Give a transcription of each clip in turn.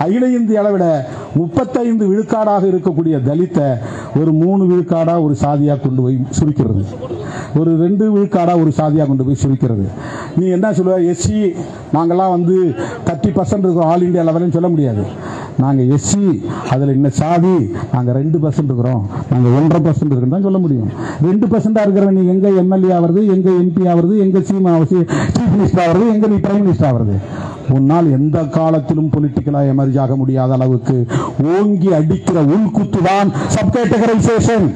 அகில இந்திய அளவிட முப்பத்தைந்து விழுக்காடாக இருக்கக்கூடிய தலித்தை ஒரு மூணு விழுக்காடா ஒரு சாதியா கொண்டு போய் சுருக்கிறது ஒரு ரெண்டு விழுக்காடா ஒரு சாதியா கொண்டு போய் சுருக்கிறது நீ என்ன சொல்லுவ எஸ்சி நாங்கெல்லாம் வந்து தேர்ட்டி பர்சன்ட் இருக்கிறோம் ஆல் இந்தியா லெவல்னு சொல்ல முடியாது நாங்கள் எஸ்சி அதில் இன்னும் சாதி நாங்கள் ரெண்டு பர்சன்ட் இருக்கிறோம் நாங்கள் ஒன்றரை பர்சன்ட் இருக்குன்னு தான் சொல்ல முடியும் ரெண்டு பர்சன்டாக இருக்கிறவன் நீ எங்கே எம்எல்ஏ ஆகிறது எங்கே எம்பி ஆகிறது எங்கே சீமா சீஃப் மினிஸ்டர் ஆகிறது எங்கே நீ பிரைம் மினிஸ்டர் ஆகிறது உன்னால் எந்த காலத்திலும் பொலிட்டிக்கலாக எமர்ஜ் ஆக முடியாத அளவுக்கு ஓங்கி அடிக்கிற உள்குத்து தான் சப்கேட்டகரைசேஷன்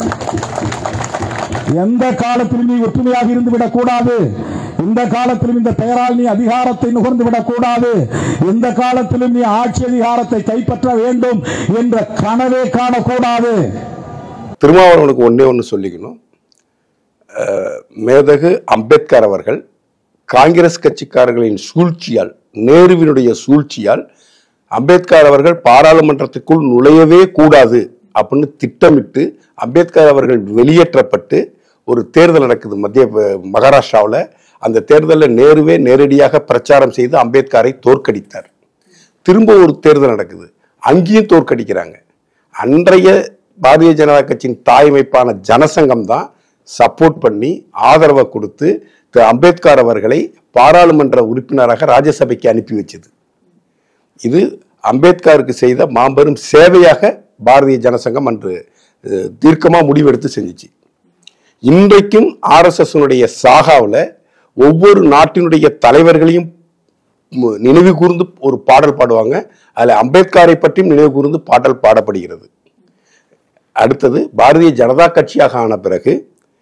எந்த காலத்திலும் நீ ஒற்றுமையாக இருந்து விடக்கூடாது எந்த காலத்திலும் இந்த பெயரால் நீ அதிகாரத்தை நுகர்ந்து விடக்கூடாது எந்த காலத்திலும் நீ ஆட்சி அதிகாரத்தை கைப்பற்ற வேண்டும் என்ற கனவே காணக்கூடாது திருமாவளவனுக்கு ஒண்ணே ஒன்று சொல்லிக்கணும் அஹ், மேதகு அம்பேத்கர் அவர்கள் காங்கிரஸ் கட்சிக்காரர்களின் சூழ்ச்சியால் நேருவினுடைய சூழ்ச்சியால் அம்பேத்கர் அவர்கள் பாராளுமன்றத்துக்குள் நுழையவே கூடாது அப்படின்னு திட்டமிட்டு அம்பேத்கர் அவர்கள் வெளியேற்றப்பட்டு ஒரு தேர்தல் நடக்குது மத்திய மகாராஷ்டிராவில் அந்த தேர்தலில் நேருவே நேரடியாக பிரச்சாரம் செய்து அம்பேத்கரை தோற்கடித்தார் திரும்ப ஒரு தேர்தல் நடக்குது அங்கேயும் தோற்கடிக்கிறாங்க அன்றைய பாரதிய ஜனதா கட்சியின் தாய்மைப்பான ஜனசங்கம் தான் சப்போர்ட் பண்ணி ஆதரவை கொடுத்து திரு அம்பேத்கர் அவர்களை பாராளுமன்ற உறுப்பினராக ராஜ்யசபைக்கு அனுப்பி வச்சது இது அம்பேத்கருக்கு செய்த மாபெரும் சேவையாக பாரதிய ஜனசங்கம் அன்று அஹ், தீர்க்கமா முடிவெடுத்து செஞ்சுச்சு இன்றைக்கும் ஆர்எஸ்எஸ் சாகாவில் ஒவ்வொரு நாட்டினுடைய தலைவர்களையும் மு- நினைவு கூர்ந்து ஒரு பாடல் பாடுவாங்க அதில் அம்பேத்கரை பற்றியும் நினைவு கூர்ந்து பாடல் பாடப்படுகிறது அடுத்தது பாரதிய ஜனதா கட்சியாக ஆன பிறகு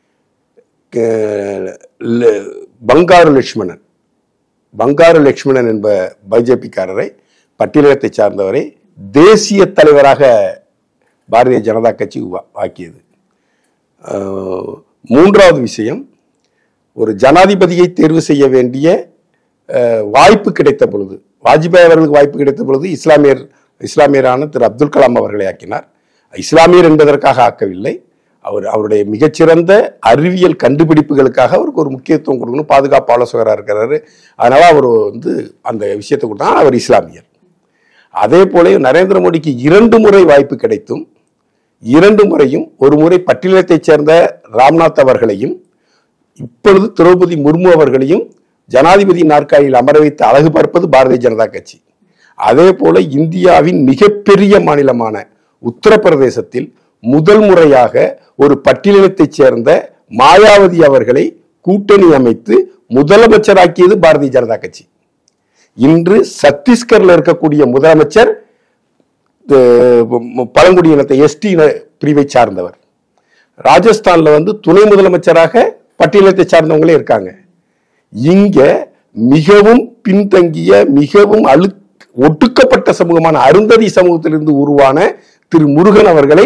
அஹ், ல- பங்காரு லட்சுமணன் பங்காரு லட்சுமணன் என்ப பிஜேபிக்காரரை பட்டியலத்தை சார்ந்தவரை தேசிய தலைவராக பாரதிய ஜனதா கட்சி உவா- ஆக்கியது அஹ், மூன்றாவது விஷயம் ஒரு ஜனாதிபதியை தேர்வு செய்ய வேண்டிய அஹ், வாய்ப்பு கிடைத்த பொழுது வாஜ்பாய் அவர்களுக்கு வாய்ப்பு கிடைத்த பொழுது இஸ்லாமியர் இஸ்லாமியரான திரு அப்துல் கலாம் அவர்களை ஆக்கினார் இஸ்லாமியர் என்பதற்காக ஆக்கவில்லை அவர் அவருடைய மிகச்சிறந்த அறிவியல் கண்டுபிடிப்புகளுக்காக அவருக்கு ஒரு முக்கியத்துவம் கொடுக்கணும் பாதுகாப்பு ஆலோசகராக இருக்கிறாரு அதனால அவர் வந்து அந்த விஷயத்தை கொடுத்தா அவர் இஸ்லாமியர் அதே போல நரேந்திர மோடிக்கு இரண்டு முறை வாய்ப்பு கிடைத்தும் இரண்டு முறையும் ஒரு முறை பட்டியலத்தைச் சேர்ந்த ராம்நாத் அவர்களையும் இப்பொழுது திரௌபதி முர்மு அவர்களையும் ஜனாதிபதி நாற்காலியில் அமர வைத்து அழகு பார்ப்பது பாரதிய ஜனதா கட்சி அதே போல இந்தியாவின் மிகப்பெரிய மாநிலமான உத்தரப்பிரதேசத்தில் முதல் முறையாக ஒரு பட்டியலினத்தைச் சேர்ந்த மாயாவதி அவர்களை கூட்டணி அமைத்து முதலமைச்சராக்கியது பாரதிய ஜனதா கட்சி இன்று சத்தீஸ்கர்ல இருக்கக்கூடிய முதலமைச்சர் அஹ், பழங்குடியினத்தை எஸ்டி பிரிவை சார்ந்தவர் ராஜஸ்தான்ல வந்து துணை முதலமைச்சராக பட்டியலத்தை சார்ந்தவங்களே இருக்காங்க இங்க மிகவும் பின்தங்கிய மிகவும் அழு ஒடுக்கப்பட்ட சமூகமான அருந்ததி சமூகத்திலிருந்து உருவான திரு முருகன் அவர்களை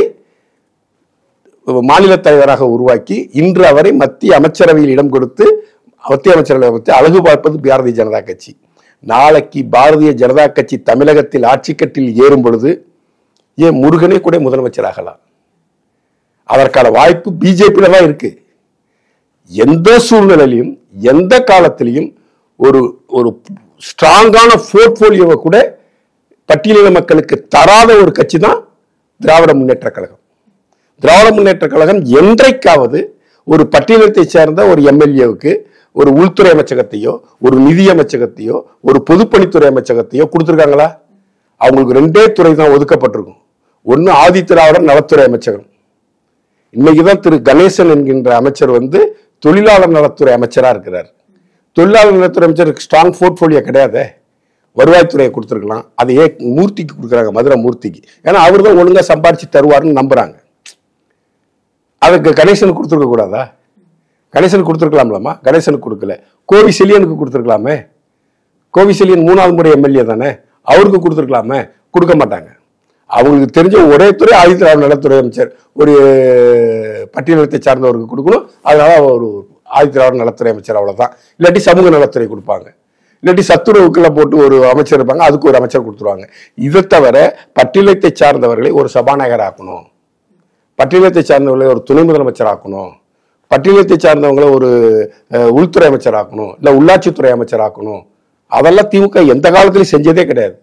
மாநில தலைவராக உருவாக்கி இன்று அவரை மத்திய அமைச்சரவையில் இடம் கொடுத்து மத்திய அமைச்சரவை வச்சு அழகு பார்ப்பது பாரதிய ஜனதா கட்சி நாளைக்கு பாரதிய ஜனதா கட்சி தமிழகத்தில் ஆட்சிக்கட்டில் ஏறும் பொழுது ஏன் முருகனே கூட முதலமைச்சர் ஆகலாம் அதற்கான வாய்ப்பு பிஜேபியில தான் இருக்கு எந்த சூழ்நிலையிலும் எந்த காலத்திலையும் ஒரு ஒரு ஸ்ட்ராங்கான போர்ட்போலியோவை கூட பட்டியலின மக்களுக்கு தராத ஒரு கட்சி தான் திராவிட முன்னேற்ற கழகம் திராவிட முன்னேற்ற கழகம் என்றைக்காவது ஒரு பட்டியலத்தை சேர்ந்த ஒரு எம்எல்ஏவுக்கு ஒரு உள்துறை அமைச்சகத்தையோ ஒரு நிதி அமைச்சகத்தையோ ஒரு பொதுப்பணித்துறை அமைச்சகத்தையோ கொடுத்துருக்காங்களா அவங்களுக்கு ரெண்டே துறை தான் ஒதுக்கப்பட்டிருக்கும் ஒன்னு ஆதி திராவிடர் நலத்துறை அமைச்சகம் இன்னைக்குதான் திரு கணேசன் என்கின்ற அமைச்சர் வந்து தொழிலாளர் நலத்துறை அமைச்சரா இருக்கிறார் தொழிலாளர் நலத்துறை அமைச்சருக்கு ஸ்ட்ராங் போர்ட்போலியோ கிடையாதே வருவாய்த்துறையை கொடுத்துருக்கலாம் அதை ஏ மூர்த்திக்கு கொடுக்குறாங்க மதுரை மூர்த்திக்கு ஏன்னா அவர் தான் ஒழுங்கா சம்பாரிச்சு தருவாருன்னு நம்புறாங்க அதுக்கு கணேசனுக்கு கொடுத்துருக்க கூடாதா கணேசனுக்கு கொடுத்துருக்கலாம்லம்மா கணேசனுக்கு கொடுக்கல கோவி செலியனுக்கு கொடுத்துருக்கலாமே கோவி செலியன் மூணாவது முறை எம்எல்ஏ தானே அவருக்கு கொடுத்துருக்கலாமே கொடுக்க மாட்டாங்க அவங்களுக்கு தெரிஞ்ச ஒரே துறை ஆதித்யராவ் நலத்துறை அமைச்சர் ஒரு பட்டியலத்தை சார்ந்தவருக்கு கொடுக்கணும் அதனால ஒரு ஆதித்யராவ் நலத்துறை அமைச்சர் அவ்வளவுதான் இல்லாட்டி சமூக நலத்துறை கொடுப்பாங்க இல்லாட்டி சத்துணவுக்குள்ள போட்டு ஒரு அமைச்சர் இருப்பாங்க அதுக்கு ஒரு அமைச்சர் கொடுத்துருவாங்க இதை தவிர பட்டியலத்தை சார்ந்தவர்களை ஒரு சபாநாயகர் ஆக்கணும் பட்டியலத்தை சார்ந்தவர்களை ஒரு துணை முதலமைச்சர் ஆக்கணும் பட்டியலத்தை சார்ந்தவங்களை ஒரு அஹ், உள்துறை அமைச்சர் ஆக்கணும் இல்ல உள்ளாட்சித்துறை அமைச்சர் ஆக்கணும் அதெல்லாம் திமுக எந்த காலத்திலும் செஞ்சதே கிடையாது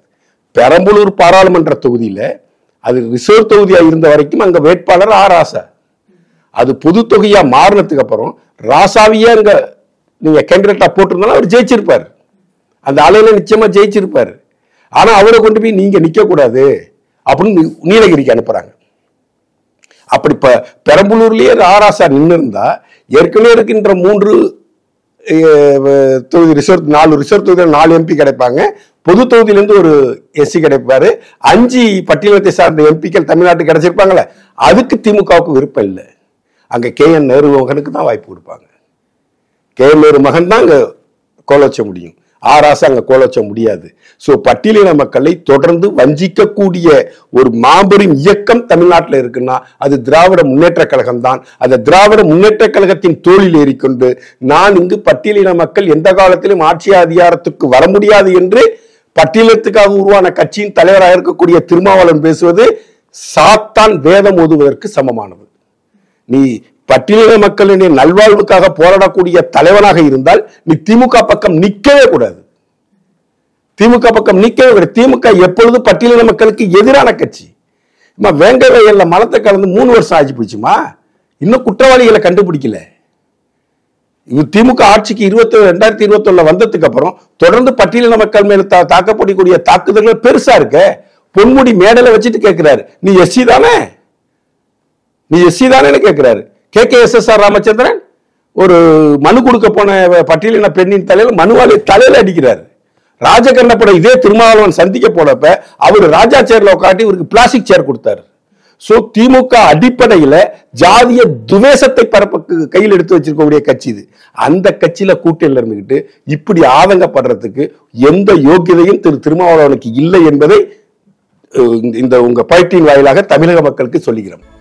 பெரம்பலூர் பாராளுமன்ற தொகுதியில அது ரிசர்வ் தொகுதியா இருந்த வரைக்கும் அங்க வேட்பாளர் ஆ ராசா அது பொது தொகையா மாறினதுக்கு அப்புறம் ராசாவையே அங்க நீங்க கேண்டிடேட்டா போட்டிருந்தாலும் அவர் ஜெயிச்சிருப்பார் அந்த அலையில நிச்சயமா ஜெயிச்சிருப்பார் ஆனா அவரை கொண்டு போய் நீங்க நிக்க கூடாது அப்படின்னு நீலகிரிக்கு அனுப்புறாங்க அப்படி இப்ப பெரம்பலூர்லயே ராராசா நின்று இருந்தா ஏற்கனவே இருக்கின்ற மூன்று அஹ், தொகுதி ரிசர்வ் நாலு ரிசர்வ் தொகுதியில் நாலு எம்பி கிடைப்பாங்க பொது தொகுதியிலிருந்து ஒரு எஸ்சி கிடைப்பாரு அஞ்சு பட்டியலத்தை சார்ந்த எம்பிக்கள் தமிழ்நாட்டுக்கு கிடைச்சிருப்பாங்களே அதுக்கு திமுகவுக்கு விருப்பம் இல்லை அங்க கே என் நேரு மகனுக்கு தான் வாய்ப்பு கொடுப்பாங்க கே என் நேரு மகன் தான் அங்க கோலோச்ச முடியும் ஆராசு அங்க கோலோச்ச முடியாது சோ பட்டியலின மக்களை தொடர்ந்து வஞ்சிக்கக்கூடிய ஒரு மாபெரும் இயக்கம் தமிழ்நாட்டில் இருக்குன்னா அது திராவிட முன்னேற்ற கழகம் தான் அந்த திராவிட முன்னேற்ற கழகத்தின் தோளில் ஏறிக்கொண்டு நான் இங்கு பட்டியலின மக்கள் எந்த காலத்திலும் ஆட்சி அதிகாரத்துக்கு வர முடியாது என்று பட்டியலத்துக்காக உருவான கட்சியின் தலைவராக இருக்கக்கூடிய திருமாவளவன் பேசுவது சாத்தான் வேதம் ஓதுவதற்கு சமமானது நீ பட்டியலின மக்களின் நல்வாழ்வுக்காக போராடக்கூடிய தலைவனாக இருந்தால் நீ திமுக பக்கம் நிக்கவே கூடாது திமுக பக்கம் நிக்கவே கூடாது திமுக எப்பொழுதும் பட்டியலின மக்களுக்கு எதிரான கட்சி அம்மா வேங்க வயல்ல மலத்தை கலந்து மூணு வருஷம் ஆச்சு போச்சுமா இன்னும் குற்றவாளிகளை கண்டுபிடிக்கல இது திமுக ஆட்சிக்கு இருபத்தி ரெண்டாயிரத்தி இருபத்தி வந்ததுக்கு அப்புறம் தொடர்ந்து பட்டியலின மக்கள் மேல தா- தாக்கப்படக்கூடிய தாக்குதல்கள் பெருசா இருக்க பொன்முடி மேடையில வச்சுட்டு கேட்கிறாரு நீ எஸ்சி தானே நீ எஸ்சி தானேன்னு கேட்கிறாரு K K S S R Ramachandran ஒரு மனு கொடுக்க போன பட்டியலின பெண்ணின் தலையில மனுவாளி தலையில அடிக்கிறாரு ராஜகண்ணப்பட இதே திருமாவளவன் சந்திக்க போனப்ப அவர் ராஜா சேர்ல உட்காட்டி இவருக்கு பிளாஸ்டிக் சேர் கொடுத்தாரு சோ திமுக அடிப்படையில ஜாதிய துவேஷத்தை பரப்புக்கு கையில் எடுத்து வச்சிருக்கக்கூடிய கட்சி இது அந்த கட்சியில கூட்டணியில் இருந்துகிட்டு இப்படி ஆதங்கப்படுறதுக்கு எந்த யோக்கியதையும் திரு திருமாவளவனுக்கு இல்லை என்பதை அஹ், இந்த உங்க பயிற்சியின் வாயிலாக தமிழக மக்களுக்கு சொல்லுகிறோம்